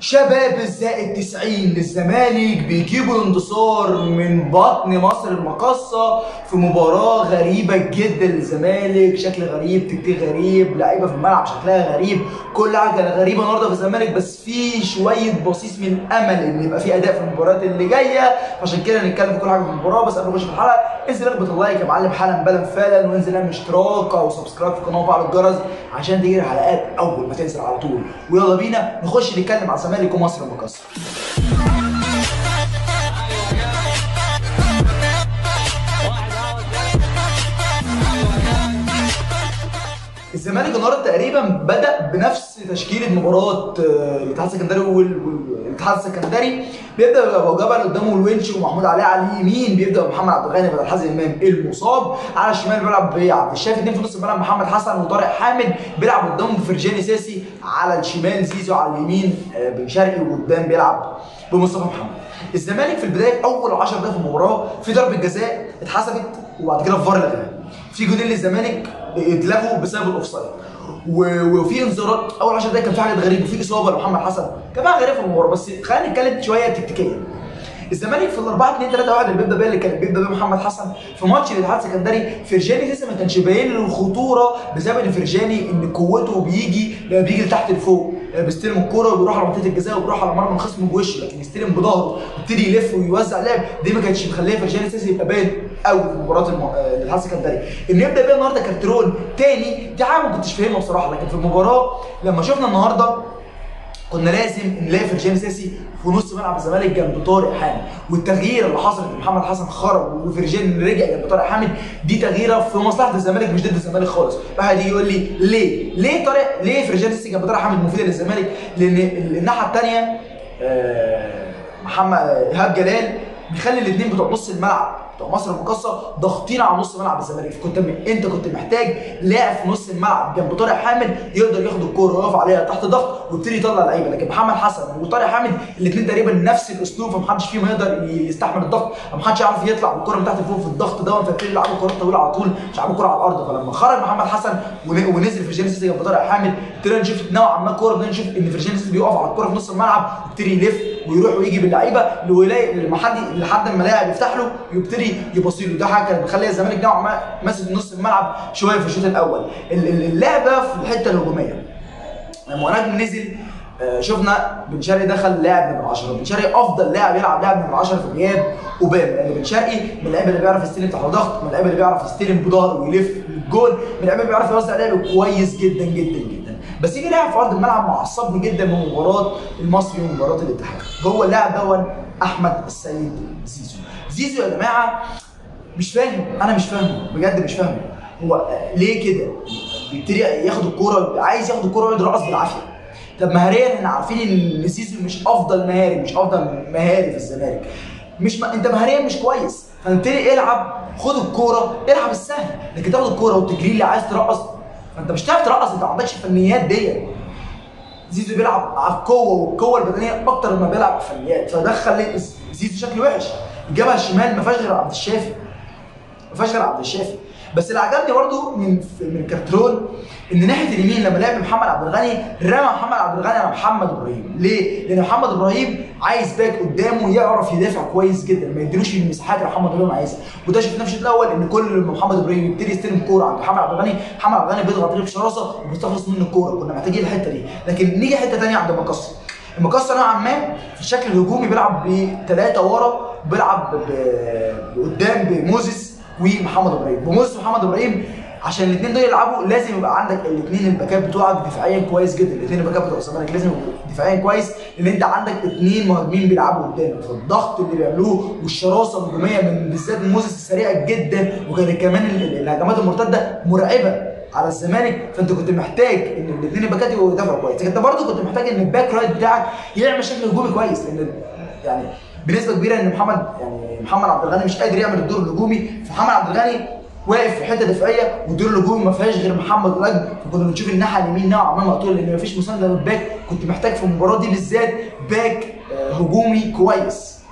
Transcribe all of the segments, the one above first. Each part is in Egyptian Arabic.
شباب الزائد 90 للزمالك بيجيبوا الانتصار من بطن مصر المقاصة في مباراة غريبة جدا للزمالك شكل غريب تكتيك غريب لعيبة في الملعب شكلها غريب كل حاجة كانت غريبة النهارده في الزمالك بس في شوية بصيص من الأمل إن يبقى في أداء في المباريات اللي جاية عشان كده نتكلم في كل حاجة في المباراة بس قبل ما نخش في الحلقة انزل اخبط اللايك يا معلم حالا بلا فعلا وانزل اعمل اشتراك او سبسكرايب في القناة وفعل الجرس عشان تيجي الحلقات أول ما تنزل على طول ويلا بينا نخش نتكلم على الزمالك ومصر المقاصة الزمالك النهارده تقريبا بدا بنفس تشكيله مباراه آه، الاتحاد السكندري وال- والاتحاد السكندري بيبدا بابو جبل قدامه الونش ومحمود علي على اليمين بيبدا محمد عبد الغني بدل حازم امام المصاب على الشمال بيلعب بعبد الشافي اتنين في نص الملعب محمد حسن وطارق حامد بيلعب قدامهم فرجاني ساسي على الشمال زيزو على اليمين آه، بن شرقي وقدام بيلعب بمصطفى محمد الزمالك في البدايه اول 10 دقائق في المباراه في ضربه جزاء اتحسبت وبعد كده فار لغاها في جولين للزمالك اتلغوا بسبب الاوفسايد و- وفي انذارات اول 10 دقايق كان في حاجات غريبه وفي اصابه لمحمد حسن كان في حاجه غريبه في المباراه بس خلينا نتكلم شويه تكتيكيا الزمالك في ال 4 2 3 1 اللي بيبدا بيها اللي كان بيبدا بيه محمد حسن في ماتش الاتحاد السكندري فرجاني لسه ما كانش باين له الخطوره بسبب ان فرجاني ان قوته بيجي لما بيجي لتحت لفوق لما بيستلم الكوره وبيروح على منطقه الجزاء وبيروح على مرمى الخصم بوشه لكن يستلم بظهره ويبتدي يلف ويوزع لعب دي ما كانتش مخليه فرجاني ساسي يبقى باين قوي في مباراه الم- آه، الاتحاد السكندري ان يبدا بيها النهارده كارترون تاني دي حاجه ما كنتش فاهمها بصراحه لكن في المباراه لما شفنا النهارده كنا لازم نلاقي فرجاني ساسي في نص ملعب الزمالك جنب طارق حامد والتغيير اللي حصلت ان محمد حسن خرج وفرجاني اللي رجع جنب طارق حامد دي تغييره في مصلحه الزمالك مش ضد الزمالك خالص واحد يجي يقول لي ليه ليه طارق ليه فرجاني ساسي جنب طارق حامد مفيده للزمالك لان الناحيه الثانيه محمد ايهاب جلال بيخلي الاثنين بتوع نص الملعب بتوع مصر المقاصه ضاغطين على نص ملعب الزمالك فكنت م... انت كنت محتاج لاعب في نص الملعب جنب طارق حامد يقدر ياخد الكوره ويقف عليها تحت ضغط ويبتدي يطلع لعيبه لكن محمد حسن وطارق حامد الاثنين تقريبا نفس الاسلوب فمحدش فيهم يقدر يستحمل الضغط محدش يعرف يطلع بالكوره من تحت لفوق في الضغط ده فيبتدي يلعبوا كوره طويله على طول مش يلعبوا كوره على الارض فلما خرج محمد حسن ون... ونزل فرجاني سيسي جنب طارق حامد ابتدينا نشوف نوعا ما كوره ابتدينا نشوف ان فرجاني سيسي بيقف على الكوره في نص الملعب ويبتدي يلف ويروح ويجي باللعيبه ويلاقي لحد لحد ما لاعب يفتح له يبتدي يبصي له ده حاجه كانت مخليه الزمالك نوعا ما ماسك نص الملعب شويه في الشوط الاول ال- ال- اللعبه في الحته الهجوميه لما نجم نزل آه، شفنا بن شرقي دخل لاعب نمرة 10 بن شرقي افضل لاعب يلعب لاعب نمرة 10 في غياب وبام لان بن شرقي من اللعيبه اللي بيعرف يستلم تحت ضغط من اللعيبه اللي بيعرف يستلم بظهره ويلف للجول من اللعيبه اللي بيعرف يوزع لعب كويس جدا جدا جدا بس يجي لاعب في ارض الملعب معصبني جدا من مباراه المصري ومباراه الاتحاد هو اللاعب دون احمد السيد زيزو زيزو يا جماعه مش فاهم انا مش فاهمه بجد مش فاهمه هو آه، ليه كده بيبتدي ياخد الكوره عايز ياخد الكوره ويقعد يرقص بالعافيه طب مهاريا احنا عارفين ان زيزو مش افضل مهاري مش افضل مهاري في الزمالك مش ما انت مهاريا مش كويس فنبتدي العب خد الكوره العب السهل لكن تاخد الكوره وتجري لي عايز ترقص فانت مش هتعرف ترقص انت ما عندكش الفنيات ديت زيزو بيلعب على القوه والقوه البدنيه اكتر ما بيلعب على الفنيات فده خلي زيزو شكله وحش الجبهه الشمال ما فيهاش غير عبد الشافي ما فيهاش غير عبد الشافي بس اللي عجبني برضو من من كارترون ان ناحيه اليمين لما لعب محمد عبد الغني رمى محمد عبد الغني على محمد ابراهيم ليه؟ لان محمد ابراهيم عايز باك قدامه يعرف يدافع كويس جدا ما يديلوش المساحات اللي محمد ابراهيم عايزها وده شفناه في الشوط الاول ان كل ما محمد ابراهيم يبتدي يستلم كوره عند محمد عبد الغني محمد عبد الغني بيضغط عليه بشراسه وبيستخلص منه الكوره كنا محتاجين الحته دي لكن نيجي حته ثانيه عند مقص المقصه نوعا ما في الشكل الهجومي بيلعب بثلاثه ورا بيلعب ب- قدام بموزيس ومحمد ابراهيم بموزيس ومحمد ابراهيم عشان الاثنين دول يلعبوا لازم يبقى عندك الاثنين الباكات بتوعك دفاعيا كويس جدا الاثنين الباكات بتوع الزمالك لازم يبقوا دفاعيا كويس لان انت عندك اثنين مهاجمين بيلعبوا قدامك فالضغط اللي بيعملوه والشراسه الهجوميه من بالذات موزيس السريع جدا وكان كمان ال- ال- الهجمات المرتده مرعبه على الزمالك فانت كنت محتاج ان الاثنين الباكات يبقوا يدافعوا كويس لكن انت برضه كنت محتاج ان الباك رايت بتاعك يعمل شكل هجومي كويس لان يعني بنسبه كبيره ان محمد يعني محمد عبد الغني مش قادر يعمل الدور الهجومي فمحمد عبد الغني واقف في حته دفاعيه والدور الهجومي ما فيهاش غير محمد رجب فكنا بنشوف الناحيه اليمين نوعا ما مقطوع لان ما فيش مسانده للباك كنت محتاج في المباراه دي بالذات باك آه، هجومي كويس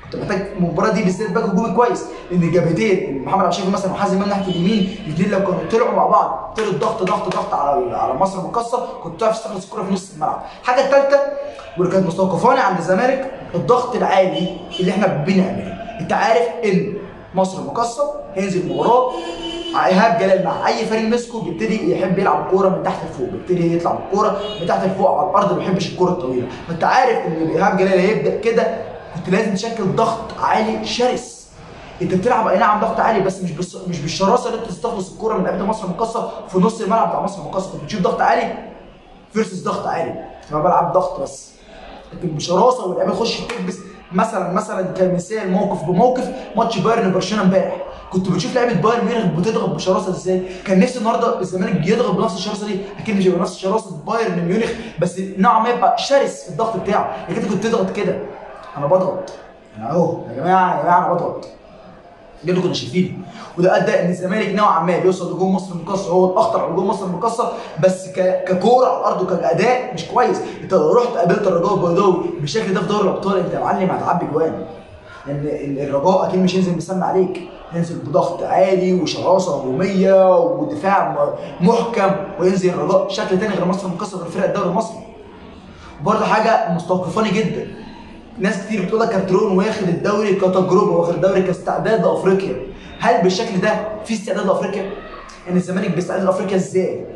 كنت محتاج المباراه دي بالذات باك هجومي كويس لان الجبهتين محمد عبد الشافي مثلا وحازم امام ناحيه اليمين الاثنين لو كانوا طلعوا مع بعض طلعوا ضغط ضغط ضغط على على مصر المقاصه كنت تعرف تستخلص الكره في نص الملعب الحاجه الثالثه واللي كانت مستوقفاني عند الزمالك الضغط العالي اللي احنا بنعمله انت عارف ان مصر المقاصه هينزل المباراه ايهاب جلال مع اي فريق مسكه بيبتدي يحب يلعب كوره من تحت لفوق بيبتدي يطلع بالكوره من تحت لفوق على الارض ما بيحبش الكوره الطويله فانت عارف ان ايهاب جلال هيبدا كده كنت لازم تشكل ضغط عالي شرس انت بتلعب اي نعم ضغط عالي بس مش بس مش بالشراسه اللي انت تستخلص الكوره من لعيبه مصر المقاصه في نص الملعب بتاع مصر المقاصه كنت بتشوف ضغط عالي فيرسس ضغط عالي انا بلعب ضغط بس لكن بشراسه واللعيبه تخش تلبس مثلا مثلا كمثال موقف بموقف ماتش بايرن وبرشلونه امبارح كنت بتشوف لعيبه بايرن ميونخ بتضغط بشراسه ازاي كان نفسي النهارده الزمالك يضغط بنفس الشراسه دي اكيد مش هيبقى نفس شراسه بايرن ميونخ بس نوعا ما يبقى شرس في الضغط بتاعه لكن انت كنت تضغط كده انا بضغط انا اهو يا جماعه يا جماعه انا بضغط ده اللي كنا شايفينه وده ادى ان الزمالك نوعا ما بيوصل لجول مصر المقاصه هو الاخطر على جول مصر المقاصه بس ك... ككوره على الارض وكاداء مش كويس انت لو رحت قابلت الرجاء البيضاوي بالشكل ده في دوري الابطال انت يا معلم هتعبي جوان لان الرجاء اكيد مش هينزل مسمى عليك هينزل بضغط عالي وشراسه هجوميه ودفاع محكم وينزل الرجاء شكل تاني غير مصر المقاصه غير فرق الدوري المصري برضه حاجه مستوقفاني جدا ناس كتير بتقول لك كارترون واخد الدوري كتجربه واخد الدوري كاستعداد لافريقيا هل بالشكل ده في استعداد لافريقيا؟ ان الزمالك بيستعد لافريقيا ازاي؟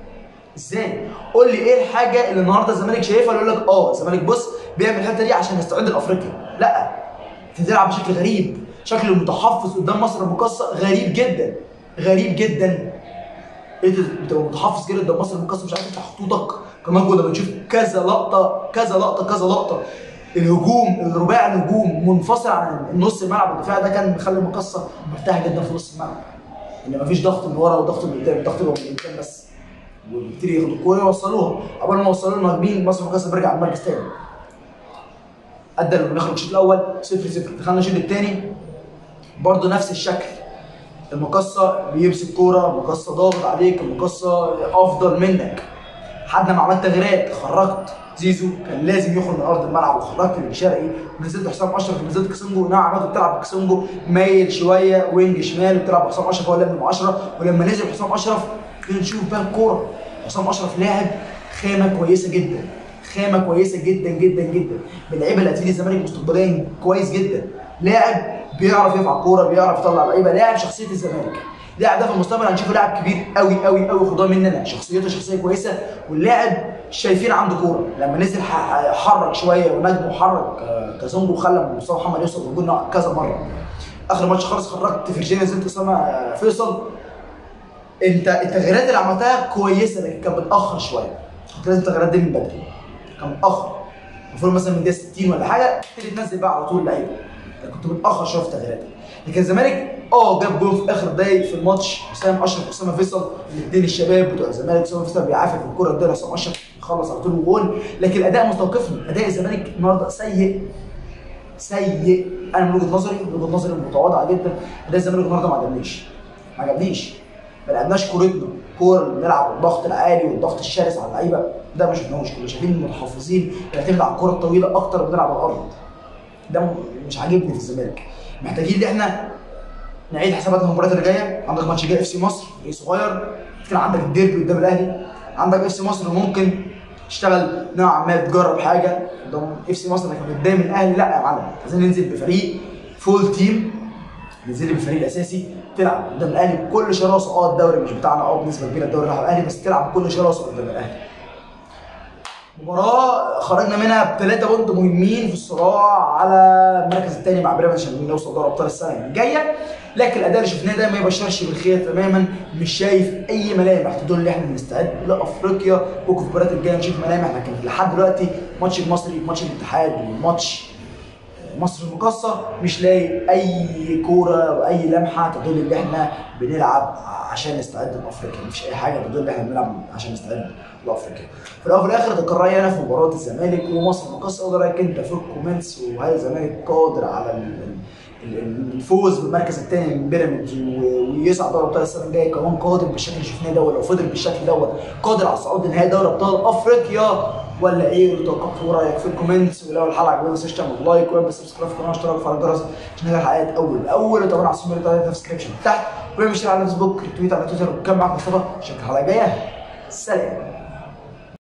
ازاي؟ قول لي ايه الحاجه اللي النهارده الزمالك شايفها يقول لك اه الزمالك بص بيعمل الحته دي عشان يستعد لافريقيا لا انت بتلعب بشكل غريب شكل المتحفظ قدام مصر المقاصه غريب جدا غريب جدا انت بتبقى متحفظ كده قدام مصر المقاصه مش عارف تفتح خطوطك كمان كنا بنشوف كذا لقطه كذا لقطه كذا لقطه الهجوم الرباعي الهجوم منفصل عن نص الملعب والدفاع ده كان مخلي المقصه مرتاح جدا في نص الملعب ان مفيش ضغط من ورا وضغط من قدام الضغط بيبقى من قدام بس وبيبتدي ياخدوا الكوره يوصلوها قبل ما يوصلوا المهاجمين مصر المقصه بيرجع على المركز تاني ادى لما نخرج الشوط الاول 0 0 دخلنا الشوط الثاني برضه نفس الشكل المقصه بيمسك كوره المقصه ضاغط عليك المقصه افضل منك لحد ما عملت تغييرات خرجت زيزو كان لازم يخرج من ارض الملعب وخرجت من شرقي ونزلت حسام اشرف ونزلت كسونجو نوعا ما بتلعب بكسونجو مايل شويه وينج شمال وبتلعب بحسام اشرف هو اللي من 10 ولما نزل حسام اشرف كنا نشوف بقى الكوره حسام اشرف لاعب خامه كويسه جدا خامه كويسه جدا جدا جدا من اللعيبه اللي هتفيد الزمالك مستقبليا كويس جدا لاعب بيعرف يرفع الكوره بيعرف يطلع لعيبه لاعب شخصيه الزمالك لاعب ده في المستقبل هنشوفه لاعب كبير قوي قوي قوي خدوها مننا شخصيته شخصيه كويسه واللاعب شايفين عنده كوره لما نزل حرك شويه ونجم وحرك كازونجو وخلى مصطفى محمد يوصل للجول كذا مره اخر ماتش خالص خرجت فيرجينيا نزلت اسامه فيصل انت التغييرات اللي عملتها كويسه لكن كانت متاخر شويه كنت لازم التغييرات دي من بدري كان متاخر المفروض مثلا من دقيقه 60 ولا حاجه تبتدي تنزل بقى على طول اللعيبه كنت متاخر شويه في تغييراتك لكن الزمالك اه جاب جول في اخر دقايق في الماتش حسام اشرف واسامه فيصل الاثنين الشباب بتوع الزمالك اسامه فيصل بيعافر في الكوره اداله حسام اشرف يخلص على طول جول لكن الاداء مستوقفني اداء الزمالك النهارده سيء سيء انا من وجهه نظري من وجهه نظري المتواضعه جدا اداء الزمالك النهارده ما عجبنيش ما عجبنيش ما لعبناش كورتنا كوره اللي بنلعب الضغط العالي والضغط الشرس على اللعيبه ده ما شفناهوش كنا شايفين المتحفظين بنعتمد على الكوره الطويله اكتر بنلعب على الارض ده مش عاجبني في الزمالك محتاجين ان احنا نعيد حساباتنا المباريات اللي جايه عندك ماتش جاي اف سي مصر فريق صغير كان عندك الديربي قدام الاهلي عندك اف سي مصر ممكن تشتغل نوعا ما تجرب حاجه قدام اف سي مصر لكن قدام الاهلي لا يا معلم عايزين ننزل بفريق فول تيم ننزل بالفريق الاساسي تلعب قدام الاهلي بكل شراسه اه الدوري مش بتاعنا اه بنسبه كبيره الدوري راح الاهلي بس تلعب بكل شراسه قدام الاهلي مباراة خرجنا منها بثلاثة بونت مهمين في الصراع على المركز الثاني مع بيراميدز عشان نوصل دوري ابطال السنة الجاية، لكن الأداء اللي شفناه ده ما يبشرش بالخير تماما، مش شايف أي ملامح تدل إن إحنا بنستعد لأفريقيا، ممكن في المباريات الجاية نشوف ملامح لكن لحد دلوقتي ماتش المصري، ماتش الاتحاد وماتش مصر المقاصة مش لاقي أي كورة وأي لمحة تدل إن إحنا بنلعب عشان نستعد لأفريقيا، مفيش أي حاجة تدل إن إحنا بنلعب عشان نستعد لأفريقيا. في الاول وفي الاخر ده كان رايي انا في مباراه الزمالك ومصر المقاصه وده رايك انت في الكومنتس وهل الزمالك قادر على ال- ال- الفوز بالمركز الثاني من بيراميدز و- ويصعد دوري ابطال السنه الجايه كمان قادر بالشكل اللي شفناه دوت لو فضل بالشكل دوت قادر على الصعود لنهائي دوري ابطال افريقيا ولا ايه وتوقعت ورايك في الكومنتس ولو الحلقه عجبتك ما تنساش تعمل لايك واعمل سبسكرايب في القناه واشتراك في الجرس عشان نجي الحلقات اول باول وطبعا على السوبر بتاعتي في الديسكربشن تحت واعمل شير على الفيسبوك ريتويت على تويتر وكمل معاك مصطفى اشوفك الحلقه الجايه سلام